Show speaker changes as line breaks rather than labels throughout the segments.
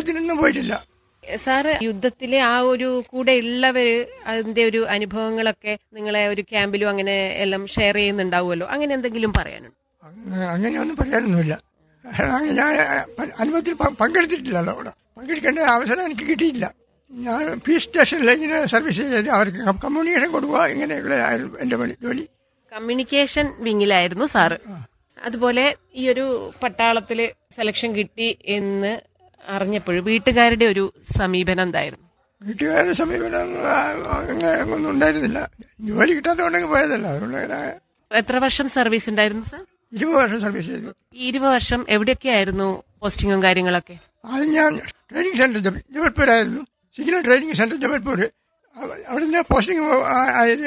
പട്ടാളത്തിനൊന്നും പോയിട്ടില്ല
സാറ് യുദ്ധത്തിലെ ആ ഒരു കൂടെ ഉള്ളവര് അതിന്റെ ഒരു അനുഭവങ്ങളൊക്കെ നിങ്ങളെ ഒരു ക്യാമ്പിലും അങ്ങനെ എല്ലാം ഷെയർ ചെയ്യുന്നുണ്ടാവുമല്ലോ അങ്ങനെ എന്തെങ്കിലും പറയാനുണ്ട്
അങ്ങ- അങ്ങനെയൊന്നും പറയാനൊന്നുമില്ല കാരണം അങ്ങ് ഞാൻ പ- അനുഭവത്തിൽ പ- പങ്കെടുത്തിട്ടില്ലല്ലോ അവിടെ പങ്കെടുക്കേണ്ട അവസരം എനിക്ക് കിട്ടിയില്ല ഞാൻ പീസ് സ്റ്റേഷനിൽ ഇങ്ങനെ സർവീസ് ചെയ്ത് അവർക്ക് കം- കമ്മ്യൂണിക്കേഷൻ കൊടുക്കുക ഇങ്ങനെയുള്ള ആയിരുന്നു എൻ്റെ പണി ജോലി
കമ്മ്യൂണിക്കേഷൻ വിങ്ങിലായിരുന്നു സാറ് അതുപോലെ ഈ ഒരു പട്ടാളത്തില് സെലക്ഷൻ കിട്ടി എന്ന് അറിഞ്ഞപ്പോൾ വീട്ടുകാരുടെ ഒരു സമീപനം എന്തായിരുന്നു
വീട്ടുകാരുടെ സമീപനം ആ, അങ്ങനെ ഒന്നും ഉണ്ടായിരുന്നില്ല ജോലി കിട്ടാത്തതുകൊണ്ടെങ്കിൽ പോയതല്ല അതുകൊണ്ട് അങ്ങനെ
എത്ര വർഷം സർവീസ് ഉണ്ടായിരുന്നു സാർ
ഇരുപത് വർഷം സർവീസ് ചെയ്തു
ഈ ഇരുപത് വർഷം എവിടെയൊക്കെയായിരുന്നു പോസ്റ്റിങ്ങും കാര്യങ്ങളൊക്കെ
ആദ്യം ഞാൻ ട്രെയിനിങ് സെന്റർ ജബ- ജബൽപൂരായിരുന്നു സിഗ്നൽ ട്രെയിനിങ് സെന്റർ ജബൽപൂർ അവ- അവിടുന്ന് പോസ്റ്റിംഗ് ആയത്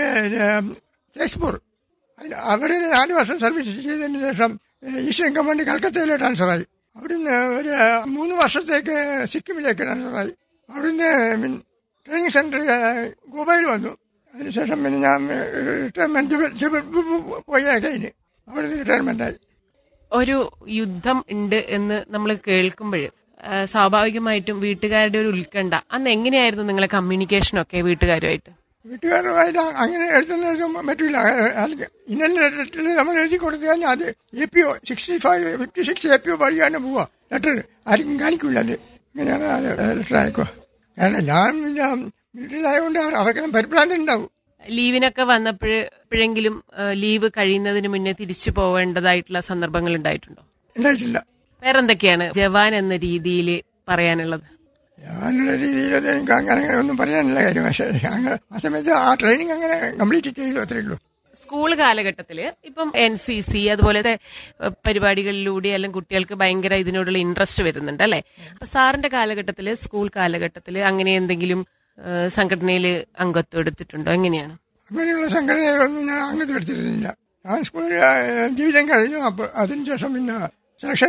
തേജ്പൂർ അതിന് അവിടെ ഒരു നാല് വർഷം സർവീസ് ചെയ്തതിന് ശേഷം ഏഹ്, ഈസ്റ്റേൺ കമാൻഡ് കൽക്കത്തയിൽ ട്രാൻസ്ഫറായി അവിടുന്ന് ഒരു മൂന്ന് വർഷത്തേക്ക് സിക്കിമിലേക്ക് ട്രാൻസ്ഫറായി അവിടുന്ന് പിന്നെ ട്രെയിനിങ് സെന്റർ ഗോവയിൽ വന്നു അതിനുശേഷം പിന്നെ ഞാൻ റിട്ടയർമെന്റ് ജബൽ ജബൽപൂർ പോയി കഴിഞ്ഞ് അവിടുന്ന് റിട്ടയർമെന്റായി
ഒരു യുദ്ധം ഉണ്ട് എന്ന് നമ്മൾ കേൾക്കുമ്പോൾ സ്വാഭാവികമായിട്ടും വീട്ടുകാരുടെ ഒരു ഉത്കണ്ഠ അന്ന് എങ്ങനെയായിരുന്നു നിങ്ങളെ കമ്മ്യൂണിക്കേഷനൊക്കെ വീട്ടുകാരുമായിട്ട്
വീട്ടുകാരുമായിട്ട് അങ്ങനെ എഴുതുന്ന എഴുതുമ്പോൾ പറ്റില്ല ഇന്നലെ ലെറ്ററിൽ നമ്മൾ എഴുതി കൊടുത്തു കഴിഞ്ഞാൽ അത് A P O sixty five fifty six A P O വഴിയാണ് പോവുക ലെറ്റർ ആർക്കും കാണിക്കില്ല അത് അങ്ങനെയാണ് ആ ലെറ്റർ അയക്കുക കാരണം ഞാൻ പിന്നെ വീട്ടിലായതുകൊണ്ട് അവർക്ക് പരിഭ്രാന്തി ഉണ്ടാവും
ലീവിനൊക്കെ വന്നപ്പോൾ എപ്പോഴെങ്കിലും ലീവ് കഴിയുന്നതിന് മുന്നേ തിരിച്ചു പോവേണ്ടതായിട്ടുള്ള സന്ദർഭങ്ങൾ ഉണ്ടായിട്ടുണ്ടോ
ഉണ്ടായിട്ടില്ല
വേറെന്തൊക്കെയാണ് ജവാൻ എന്ന രീതിയിൽ പറയാനുള്ളത്
ഞാനുള്ള രീതിയിൽ അത് എനിക്ക് അങ്ങനെ ഒന്നും പറയാനില്ല കാര്യം പക്ഷേ അങ്ങനെ ആ സമയത്ത് ആ ട്രെയിനിങ് അങ്ങനെ കംപ്ലീറ്റ് ചെയ്തു അത്രേ ഉള്ളൂ
സ്കൂൾ കാലഘട്ടത്തിൽ ഇപ്പം എൻ സി സി അതുപോലത്തെ ഏഹ്, പരിപാടികളിലൂടെ അല്ലെങ്കിൽ കുട്ടികൾക്ക് ഭയങ്കര ഇതിനോടുള്ള ഇൻട്രസ്റ്റ് വരുന്നുണ്ട് അല്ലെ അപ്പൊ സാറിന്റെ കാലഘട്ടത്തിൽ സ്കൂൾ കാലഘട്ടത്തിൽ അങ്ങനെ എന്തെങ്കിലും സംഘടനയിൽ അംഗത്വം എടുത്തിട്ടുണ്ടോ എങ്ങനെയാണ്
അങ്ങനെയുള്ള സംഘടനകളൊന്നും ഞാൻ അങ്ങനത്തെ എടുത്തിരുന്നില്ല ഞാൻ സ്കൂളിൽ ആ, ജീവിതം കഴിഞ്ഞു അപ്പോൾ അതിനുശേഷം പിന്നെ സെലക്ഷൻ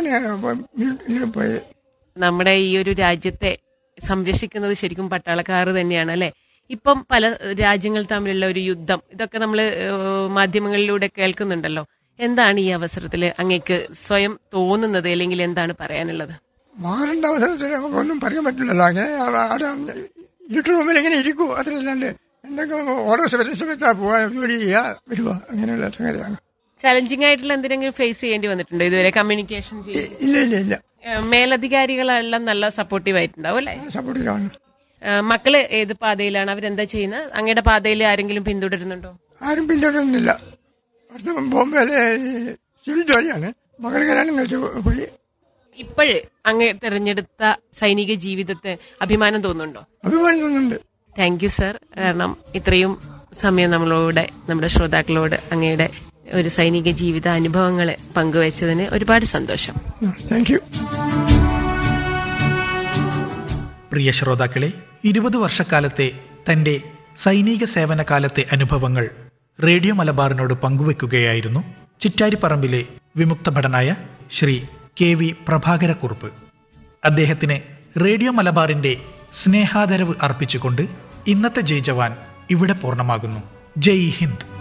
ഇതിൽ പോയി
നമ്മുടെ ഈ ഒരു രാജ്യത്തെ സംരക്ഷിക്കുന്നത് ശരിക്കും പട്ടാളക്കാർ തന്നെയാണ് അല്ലെ ഇപ്പം പല രാജ്യങ്ങൾ തമ്മിലുള്ള ഒരു യുദ്ധം ഇതൊക്കെ നമ്മൾ മാധ്യമങ്ങളിലൂടെ കേൾക്കുന്നുണ്ടല്ലോ എന്താണ് ഈ അവസരത്തിൽ അങ്ങേക്ക് സ്വയം തോന്നുന്നത് അല്ലെങ്കിൽ എന്താണ് പറയാനുള്ളത്
മാറേണ്ട അവസരത്തിൽ നമുക്കൊന്നും പറയാൻ പറ്റില്ലല്ലോ അങ്ങനെ ആ- അവിടെ ഇരുട്ട് റൂമിൽ ഇങ്ങനെ ഇരിക്കൂ അത്രയല്ലാണ്ട് എന്തെങ്കിലും ഓരോ വരുന്ന സമയത്ത് പോവാ ജോലി ചെയ്യുക വരിക അങ്ങനെയുള്ള സംഗതിയാണ്
ചലഞ്ചിങ് ആയിട്ടുള്ള എന്തെങ്കിലും ഫേസ് ചെയ്യേണ്ടി വന്നിട്ടുണ്ടോ ഇതുവരെ കമ്മ്യൂണിക്കേഷൻ ചെയ്ത്
ഇ- ഇല്ല ഇല്ല ഇല്ല
ഏഹ് മേലധികാരികളെല്ലാം നല്ല സപ്പോർട്ടീവ് ആയിട്ടുണ്ടാവും അല്ലെ
സപ്പോർട്ടിലാണ്
മക്കള് ഏത് പാതയിലാണ് അവരെന്താ ചെയ്യുന്നത് അങ്ങയുടെ പാതയിൽ ആരെങ്കിലും പിന്തുടരുന്നുണ്ടോ
ആരും പിന്തുടരുന്നില്ല അടുത്ത ബോംബെയിലെ സിവിൽ ജോലിയാണ് മകൾ കല്യാണം കഴിച്ച് പോയി
ഇപ്പോഴ് അങ്ങ് തെരഞ്ഞെടുത്ത സൈനിക ജീവിതത്തെ അഭിമാനം തോന്നുന്നുണ്ടോ
അഭിമാനം തോന്നുന്നുണ്ട്
താങ്ക് യു സർ കാരണം ഇത്രയും സമയം നമ്മളോട് നമ്മുടെ ശ്രോതാക്കളോട് അങ്ങയുടെ ഒരു സൈനിക ജീവിത അനുഭവങ്ങൾ പങ്കുവച്ചതിന് ഒരുപാട് സന്തോഷം
താങ്ക് യു
പ്രിയ ശ്രോതാക്കളെ ഇരുപത് വർഷക്കാലത്തെ തന്റെ സൈനിക സേവന കാലത്തെ അനുഭവങ്ങൾ റേഡിയോ മലബാറിനോട് പങ്കുവെക്കുകയായിരുന്നു ചിറ്റാരിപ്പറമ്പിലെ വിമുക്ത ഭടനായ ശ്രീ കെ വി പ്രഭാകരക്കുറുപ്പ് അദ്ദേഹത്തിന് റേഡിയോ മലബാറിന്റെ സ്നേഹാദരവ് അർപ്പിച്ചുകൊണ്ട് ഇന്നത്തെ ജയ് ജവാൻ ഇവിടെ പൂർണ്ണമാകുന്നു ജയ് ഹിന്ദ്